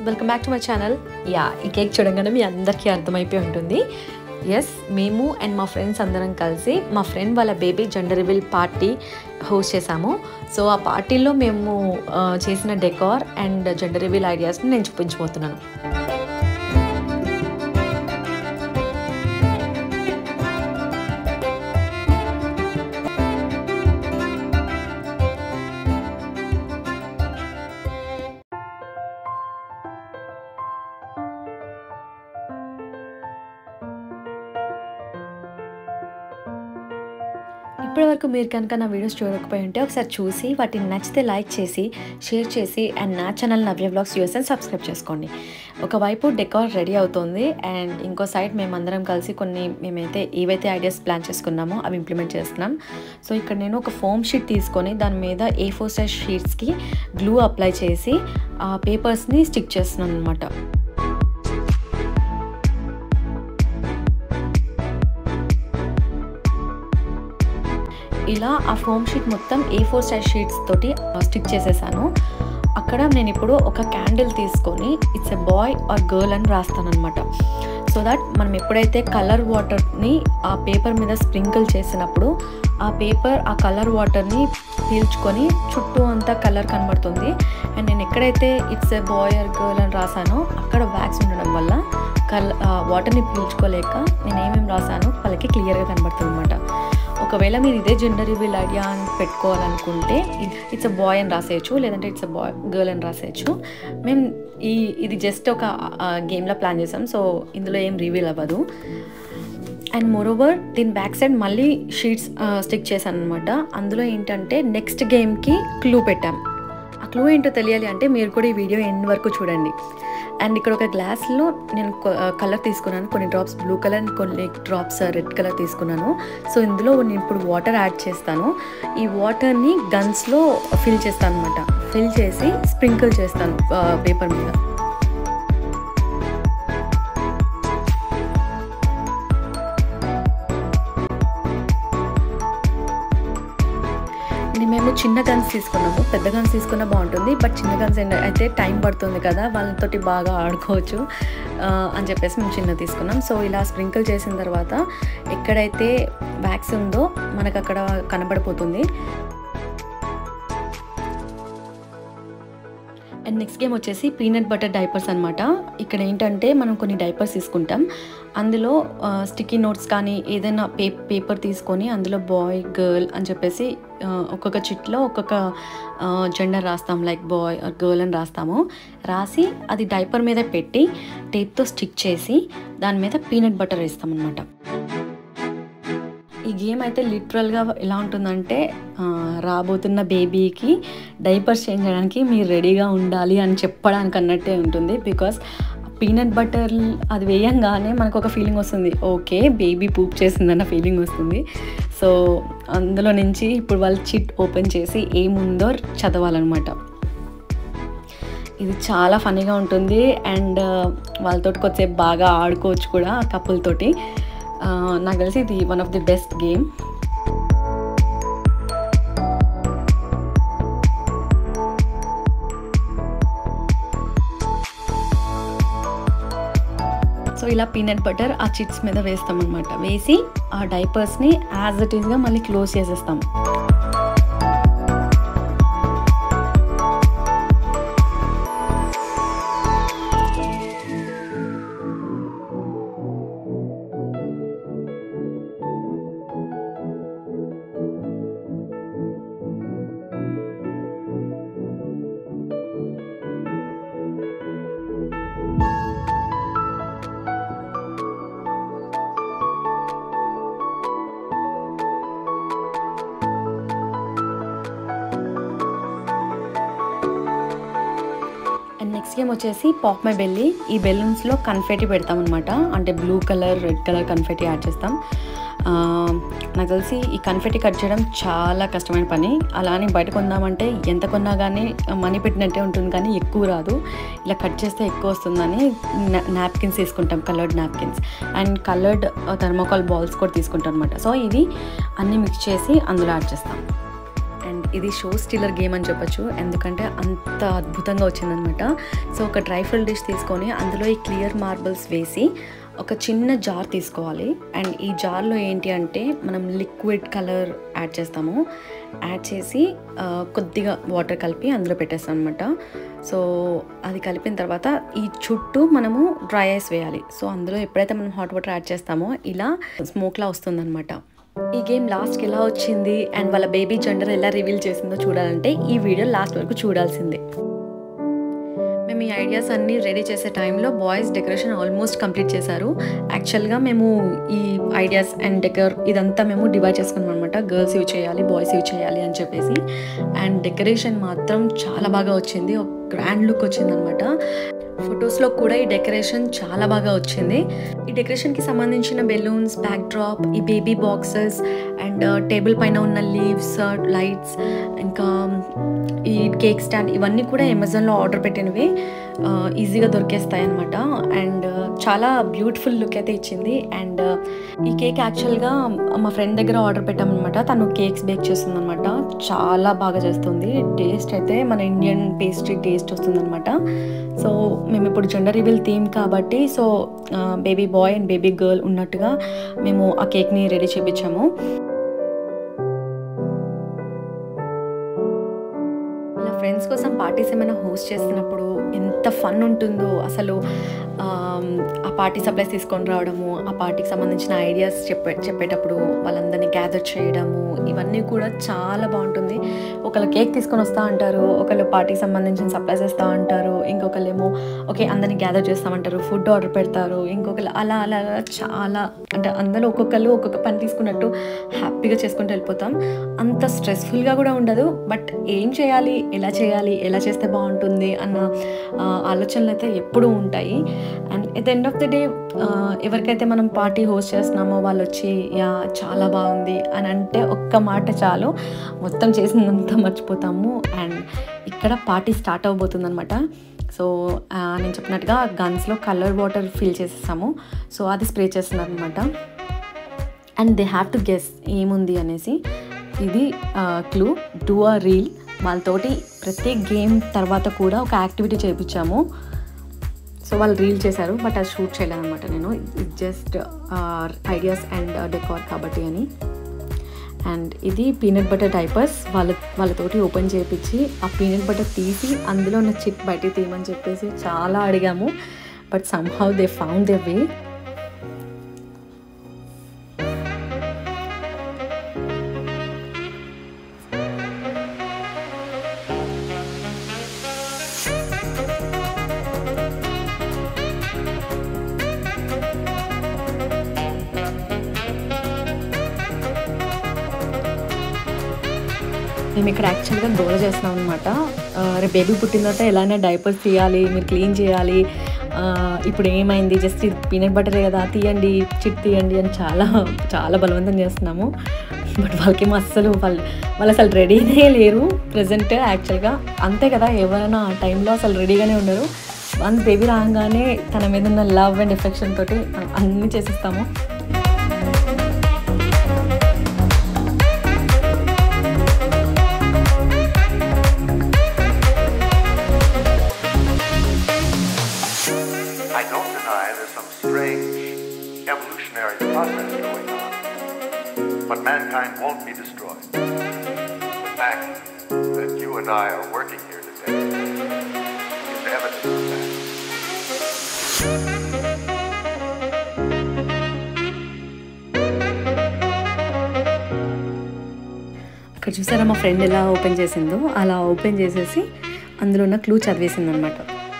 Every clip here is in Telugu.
Welcome back to my channel yeah ఈ కేక్ చూడగానే మీ అందరికీ అర్థమైపోయి ఉంటుంది ఎస్ మేము అండ్ మా ఫ్రెండ్స్ అందరం కలిసి మా ఫ్రెండ్ వాళ్ళ baby gender reveal party host చేశాము సో ఆ పార్టీలో మేము ఆ, చేసిన డెకార్ అండ్ జెండర్ రివీల్ ఐడియాస్ని నేను చూపించబోతున్నాను ఇప్పటివరకు మీరు కనుక నా వీడియోస్ చూడకపోయి ఉంటే ఒకసారి చూసి వాటిని నచ్చితే లైక్ చేసి షేర్ చేసి అండ్ నా ఛానల్ నవ్య బ్లాగ్స్ యూఎస్ అని సబ్స్క్రైబ్ చేసుకోండి ఒకవైపు డెకార్ రెడీ అవుతుంది అండ్ ఇంకో సైడ్ మేమందరం కలిసి కొన్ని మేమైతే ఏవైతే ఐడియాస్ ప్లాన్ చేసుకున్నామో అవి ఇంప్లిమెంట్ చేస్తున్నాం సో ఇక్కడ నేను ఒక ఫోమ్ షీట్ తీసుకొని దాని మీద ఏ ఫోర్ సైజ్ షీట్స్కి గ్లూ అప్లై చేసి ఆ పేపర్స్ని స్టిక్ చేస్తున్నాను అనమాట ఇలా ఆ ఫోమ్ షీట్ మొత్తం ఏ ఫోర్ సైజ్ షీట్స్ తోటి స్టిక్ చేసేసాను అక్కడ నేను ఇప్పుడు ఒక క్యాండిల్ తీసుకొని it's a boy or girl అని రాస్తాను అనమాట సో దట్ మనం ఎప్పుడైతే కలర్ వాటర్ని ఆ పేపర్ మీద స్ప్రింకిల్ చేసినప్పుడు ఆ పేపర్ ఆ కలర్ వాటర్ని పీల్చుకొని చుట్టూ అంతా కలర్ కనబడుతుంది అండ్ నేను ఎక్కడైతే it's a boy or girl అని రాసానో అక్కడ వ్యాక్స్ ఉండడం వల్ల కల్ వాటర్ని పీల్చుకోలేక నేను ఏమేమి రాసానో వాళ్ళకి క్లియర్గా కనబడుతుంది అనమాట ఒకవేళ మీరు ఇదే జెండర్ రివీల్ ఐడియా అని పెట్టుకోవాలనుకుంటే ఇట్స్ అ బాయ్ అని రాసేయచ్చు లేదంటే ఇట్స్ అ బాయ్ గర్ల్ అని రాసేయచ్చు మేము ఈ ఇది జస్ట్ ఒక గేమ్లో ప్లాన్ చేసాం సో ఇందులో ఏం రివీల్ అవ్వదు అండ్ మోరోవర్ దీని బ్యాక్ సైడ్ మళ్ళీ షీట్స్ స్టిక్ చేశాను అనమాట అందులో ఏంటంటే నెక్స్ట్ గేమ్కి క్లూ పెట్టాం ఆ క్లూ ఏంటో తెలియాలి అంటే మీరు కూడా ఈ వీడియో ఎండ్ వరకు చూడండి అండ్ ఇక్కడ ఒక గ్లాస్లో నేను కలర్ తీసుకున్నాను కొన్ని డ్రాప్స్ బ్లూ కలర్ అండ్ కొన్ని డ్రాప్స్ రెడ్ కలర్ తీసుకున్నాను సో ఇందులో నేను ఇప్పుడు వాటర్ యాడ్ చేస్తాను ఈ వాటర్ని గన్స్లో ఫిల్ చేస్తాను అనమాట ఫిల్ చేసి స్ప్రింకిల్ చేస్తాను పేపర్ మీద ఇది మేము చిన్న గన్స్ తీసుకున్నాము పెద్ద గన్స్ తీసుకున్నా బాగుంటుంది బట్ చిన్న గన్స్ అయితే టైం పడుతుంది కదా వాళ్ళతోటి బాగా ఆడుకోవచ్చు ఆ, అని చెప్పేసి మేము చిన్న తీసుకున్నాం సో ఇలా స్ప్రింకిల్ చేసిన తర్వాత ఎక్కడైతే వ్యాక్స్ ఉందో మనకు అక్కడ కనబడిపోతుంది అండ్ నెక్స్ట్ గేమ్ వచ్చేసి పీనట్ బటర్ డైపర్స్ అనమాట ఇక్కడ ఏంటంటే మనం కొన్ని డైపర్స్ తీసుకుంటాం అందులో స్టిక్కీ నోట్స్ కానీ ఏదైనా పే పేపర్ తీసుకొని అందులో బాయ్ గర్ల్ అని చెప్పేసి ఆ, ఒక్కొక్క చిట్లో ఒక్కొక్క జెండర్ రాస్తాం లైక్ బాయ్ ఆర్ గర్ల్ అని రాస్తాము రాసి అది డైపర్ మీద పెట్టి టేప్తో స్టిక్ చేసి దాని మీద పీనట్ బటర్ వేస్తాం అనమాట ఈ గేమ్ అయితే లిటరల్గా ఎలా ఉంటుందంటే ఆ, రాబోతున్న బేబీకి డైపర్స్ చేంజ్ చేయడానికి మీరు రెడీగా ఉండాలి అని చెప్పడానికి అన్నట్టే ఉంటుంది బికాస్ పీనట్ బటర్ అది వేయంగానే మనకు ఒక ఫీలింగ్ వస్తుంది ఓకే బేబీ పూప్ చేసిందన్న ఫీలింగ్ వస్తుంది సో అందులో నుంచి ఇప్పుడు వాళ్ళు చిట్ ఓపెన్ చేసి ఏముందో చదవాలన్నమాట ఇది చాలా ఫనీగా ఉంటుంది అండ్ వాళ్ళతో కొద్దిసేపు బాగా ఆడుకోవచ్చు కూడా ఆ కపుల్ తోటి ఆ, నాకు తెలిసి ఇది one of the best game so ఇలా పీనట్ బటర్ ఆ చిట్స్ మీద వేస్తాం అనమాట వేసి ఆ డైపర్స్ని యాజ్ ఇట్ ఈస్గా మళ్ళీ క్లోజ్ చేసేస్తాం అండ్ నెక్స్ట్ గేమ్ వచ్చేసి పాప్ మై బెల్లి ఈ బెలూన్స్లో కన్ఫెటీ పెడతాం అనమాట అంటే blue colour red colour confetti add చేస్తాం ఆ, నాకు తెలిసి ఈ కన్ఫెటీ కట్ చేయడం చాలా కష్టమైన పని అలా అని బయట కొందామంటే ఎంత కొన్నా కానీ మనీ పెట్టినట్టే ఉంటుంది కానీ ఎక్కువ రాదు ఇలా కట్ చేస్తే ఎక్కువ వస్తుందని నాప్కిన్స్ తీసుకుంటాం coloured napkins and coloured thermocol balls కూడా తీసుకుంటాం అనమాట సో ఇది అన్నీ మిక్స్ చేసి అందులో యాడ్ చేస్తాం అండ్ ఇది షో స్టీలర్ గేమ్ అని చెప్పొచ్చు ఎందుకంటే అంత అద్భుతంగా వచ్చిందనమాట సో ఒక డ్రై ఫ్రూట్ డిష్ తీసుకొని అందులో ఈ క్లియర్ మార్బుల్స్ వేసి ఒక చిన్న జార్ తీసుకోవాలి అండ్ ఈ జార్లో ఏంటి అంటే మనం లిక్విడ్ కలర్ యాడ్ చేస్తాము యాడ్ చేసి ఆ, కొద్దిగా వాటర్ కలిపి అందులో పెట్టేస్తాం అనమాట సో అది కలిపిన తర్వాత ఈ చుట్టూ మనము డ్రై ఐస్ వేయాలి సో అందులో ఎప్పుడైతే మనం హాట్ వాటర్ యాడ్ చేస్తామో ఇలా స్మోక్లా వస్తుందన్నమాట ఈ గేమ్ లాస్ట్కి ఎలా వచ్చింది అండ్ వాళ్ళ బేబీ జెండర్ ఎలా రివీల్ చేసిందో చూడాలంటే ఈ వీడియో లాస్ట్ వరకు చూడాల్సిందే మేము ఈ ఐడియాస్ అన్నీ రెడీ చేసే టైంలో బాయ్స్ డెకరేషన్ ఆల్మోస్ట్ కంప్లీట్ చేశారు యాక్చువల్గా మేము ఈ ఐడియాస్ అండ్ డెకర్ ఇదంతా మేము డివైడ్ చేసుకున్నాం అనమాట గర్ల్స్ ఇవి చేయాలి బాయ్స్ ఇవి చేయాలి అని చెప్పేసి అండ్ డెకరేషన్ మాత్రం చాలా బాగా వచ్చింది ఒక గ్రాండ్ లుక్ వచ్చిందనమాట ఫొటోస్లో కూడా ఈ డెకరేషన్ చాలా బాగా వచ్చింది ఈ డెకరేషన్కి సంబంధించిన బెలూన్స్ బ్యాక్ డ్రాప్ ఈ బేబీ బాక్సెస్ అండ్ టేబుల్ పైన ఉన్న లీవ్స్ లైట్స్ ఇంకా ఈ కేక్ స్టాండ్ ఇవన్నీ కూడా అమెజాన్లో ఆర్డర్ పెట్టినవి ఈజీగా దొరికేస్తాయి అనమాట అండ్ చాలా బ్యూటిఫుల్ లుక్ అయితే ఇచ్చింది అండ్ ఈ కేక్ యాక్చువల్గా మా ఫ్రెండ్ దగ్గర ఆర్డర్ పెట్టామన్నమాట తను కేక్స్ బేక్ చేస్తుంది అనమాట చాలా బాగా చేస్తుంది టేస్ట్ అయితే మన ఇండియన్ పేస్ట్రీ టేస్ట్ వస్తుందన్నమాట సో మేము ఇప్పుడు జెండర్ రివీల్ థీమ్ కాబట్టి so baby boy and baby girl ఉన్నట్టుగా మేము ఆ కేక్ని రెడీ చేయించాము ఇలా ఫ్రెండ్స్ కోసం పార్టీస్ ఏమైనా హోస్ట్ చేస్తున్నప్పుడు ఎంత ఫన్ ఉంటుందో అసలు ఆమ్, ఆ పార్టీ సప్లైస్ తీసుకొని రావడము ఆ పార్టీకి సంబంధించిన ఐడియాస్ చెప్పే చెప్పేటప్పుడు వాళ్ళందరినీ గ్యాదర్ చేయడము ఇవన్నీ కూడా చాలా బాగుంటుంది ఒకళ్ళు కేక్ తీసుకొని వస్తూ ఉంటారు ఒకళ్ళు పార్టీకి సంబంధించిన సప్లైస్ ఇస్తూ ఉంటారు ఇంకొకళ్ళు ఏమో ఓకే అందరినీ గ్యాదర్ చేస్తామంటారు ఫుడ్ ఆర్డర్ పెడతారు ఇంకొకళ్ళు అలా అలా అలా చాలా అంటే అందరూ ఒక్కొక్కరు ఒక్కొక్క పని తీసుకున్నట్టు హ్యాపీగా చేసుకుంటూ వెళ్ళిపోతాం అంత స్ట్రెస్ఫుల్గా కూడా ఉండదు బట్ ఏం చేయాలి ఎలా చేయాలి ఎలా చేస్తే బాగుంటుంది అన్న ఆ, ఆలోచనలు అయితే ఎప్పుడూ ఉంటాయి and at the end of the day ఎవరికైతే మనం పార్టీ హోస్ట్ చేస్తున్నామో వాళ్ళు వచ్చి యా చాలా బాగుంది అని అంటే ఒక్క మాట చాలు మొత్తం చేసిందంతా మర్చిపోతాము అండ్ ఇక్కడ పార్టీ స్టార్ట్ అవబోతుంది అనమాట సో ఆ, నేను చెప్పినట్టుగా గన్స్లో కలర్ వాటర్ ఫిల్ చేసేసాము సో అది స్ప్రే చేస్తున్నారు అనమాట and they have to guess ఏముంది అనేసి ఇది క్లూ డూ అ రీల్ వాళ్ళతోటి ప్రతి గేమ్ తర్వాత కూడా ఒక యాక్టివిటీ చేయించాము సో వాళ్ళు రీల్ చేశారు బట్ అది షూట్ చేయలేదు అనమాట నేను జస్ట్ ఐడియాస్ అండ్ డెకార్ కాబట్టి అని అండ్ ఇది పీనట్ బటర్ డైపర్స్ వాళ్ళ వాళ్ళతోటి ఓపెన్ చేయించి ఆ పీనట్ బటర్ తీసి అందులో ఉన్న చిప్ బయటికి తీయమని చెప్పేసి చాలా అడిగాము but somehow they found the way మేము ఇక్కడ యాక్చువల్గా గోల చేస్తున్నాం అనమాట రేపు బేబీ పుట్టిన తర్వాత ఎలానే డైపర్స్ తీయాలి మీరు క్లీన్ చేయాలి ఆ, ఇప్పుడు ఏమైంది జస్ట్ ఇది పీనట్ బటరే కదా తీయండి చిట్ తీయండి అని చాలా చాలా బలవంతం చేస్తున్నాము బట్ వాళ్ళకేమో అస్సలు వాళ్ళు వాళ్ళు అసలు రెడీనే లేరు ప్రజెంట్ యాక్చువల్గా అంతే కదా ఎవరైనా ఆ టైంలో అసలు రెడీగానే ఉండరు వన్స్ బేబీ రాగానే తన మీద ఉన్న లవ్ అండ్ ఎఫెక్షన్ తోటి మనం అన్నీ చేసిస్తాము I don't deny there's some strange evolutionary process going on. But mankind won't be destroyed. The fact that you and I are working here today is evidence of that. అక్కడ చూసారా మా ఫ్రెండ్ ఎలా ఓపెన్ చేసిందో అలా ఓపెన్ చేసేసి అందులో ఉన్న క్లూ చదివేసింది అనమాట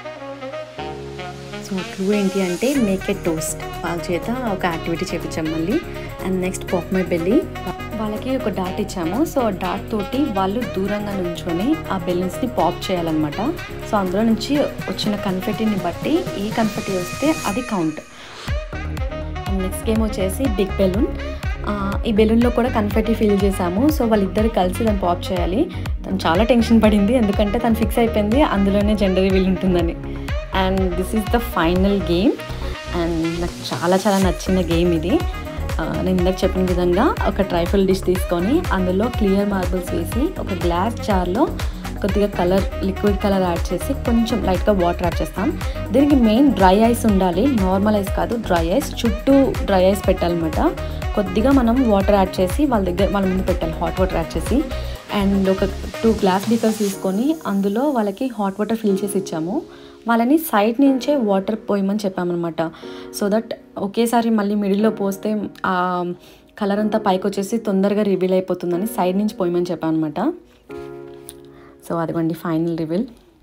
సో క్లూ ఏంటి అంటే మేక్ ఎ టోస్ట్ వాళ్ళ చేత ఒక యాక్టివిటీ చేపించాం మళ్ళీ and next pop my belly వాళ్ళకి ఒక డాట్ ఇచ్చాము సో ఆ డాట్ తోటి వాళ్ళు దూరంగా నుంచొని ఆ బెలూన్స్ని పాప్ చేయాలన్నమాట సో అందులో నుంచి వచ్చిన కన్ఫెటీని బట్టి ఏ కన్ఫెటీ వస్తే అది కౌంట్ అండ్ నెక్స్ట్ గేమ్ వచ్చేసి బిగ్ బెలూన్ ఆ, ఈ బెలూన్లో కూడా కన్ఫెట్టి ఫిల్ చేసాము సో వాళ్ళిద్దరు కలిసి దాన్ని పాప్ చేయాలి తను చాలా టెన్షన్ పడింది ఎందుకంటే తను ఫిక్స్ అయిపోయింది అందులోనే జెండర్ రివీల్ ఉంటుందని and this is the final game and నాకు చాలా చాలా నచ్చిన గేమ్ ఇది ఆ, నేను ఇందాక చెప్పిన విధంగా ఒక ట్రైఫల్ డిష్ తీసుకొని అందులో క్లియర్ మార్బుల్స్ వేసి ఒక గ్లాస్ జార్లో కొద్దిగా కలర్ లిక్విడ్ కలర్ యాడ్ చేసి కొంచెం లైట్గా వాటర్ యాడ్ చేస్తాం దీనికి మెయిన్ డ్రై ఐస్ ఉండాలి నార్మల్ ఐస్ కాదు డ్రై ఐస్ చుట్టూ డ్రై ఐస్ పెట్టాలన్నమాట కొద్దిగా మనం వాటర్ యాడ్ చేసి వాళ్ళ దగ్గర వాళ్ళ ముందు పెట్టాలి హాట్ వాటర్ యాడ్ చేసి అండ్ ఒక టూ గ్లాస్ బీకర్స్ తీసుకొని అందులో వాళ్ళకి హాట్ వాటర్ ఫిల్ చేసి ఇచ్చాము వాళ్ళని సైడ్ నుంచే వాటర్ పోయమని చెప్పామన్నమాట సో దట్ ఒకేసారి మళ్ళీ మిడిల్లో పోస్తే ఆ కలర్ అంతా పైకి వచ్చేసి తొందరగా రివీల్ అయిపోతుందని సైడ్ నుంచి పోయమని చెప్పామన్నమాట సో అదిగోండి final reveal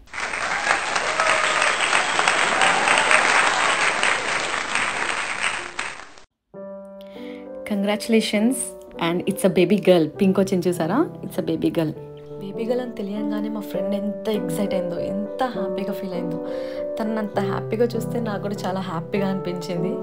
congratulations and it's a baby girl pink వచ్చింది చూసారా it's a baby girl baby girl అని తెలియగానే మా ఫ్రెండ్ ఎంత ఎక్సైట్ అయిందో ఎంత హ్యాపీగా ఫీల్ అయిందో తను అంత హ్యాపీగా చూస్తే నాకు కూడా చాలా హ్యాపీగా అనిపించింది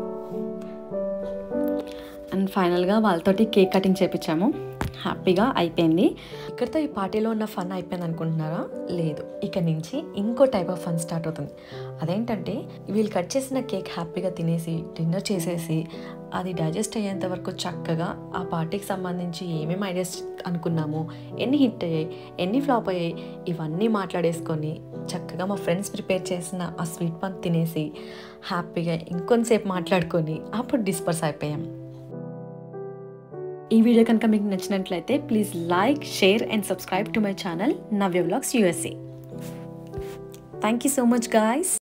అండ్ ఫైనల్గా వాళ్ళతోటి కేక్ కటింగ్ చేపించాము హ్యాపీగా అయిపోయింది ఇక్కడితో ఈ పార్టీలో ఉన్న ఫన్ అయిపోయింది అనుకుంటున్నారా లేదు ఇక నుంచి ఇంకో టైప్ ఆఫ్ ఫన్ స్టార్ట్ అవుతుంది అదేంటంటే వీళ్ళు కట్ చేసిన కేక్ హ్యాపీగా తినేసి డిన్నర్ చేసేసి అది డైజెస్ట్ అయ్యేంత వరకు చక్కగా ఆ పార్టీకి సంబంధించి ఏమేమి ఐడియాస్ అనుకున్నాము ఎన్ని హిట్ అయ్యాయి ఎన్ని ఫ్లాప్ అయ్యాయి ఇవన్నీ మాట్లాడేసుకొని చక్కగా మా ఫ్రెండ్స్ ప్రిపేర్ చేసిన ఆ స్వీట్ పన్ తినేసి హ్యాపీగా ఇంకొంతసేపు మాట్లాడుకొని అప్పుడు డిస్పర్స్ అయిపోయాం ఈ వీడియో కనుక మీకు నచ్చినట్లయితే please like share and subscribe to my channel Navya vlogs USA thank you so much guys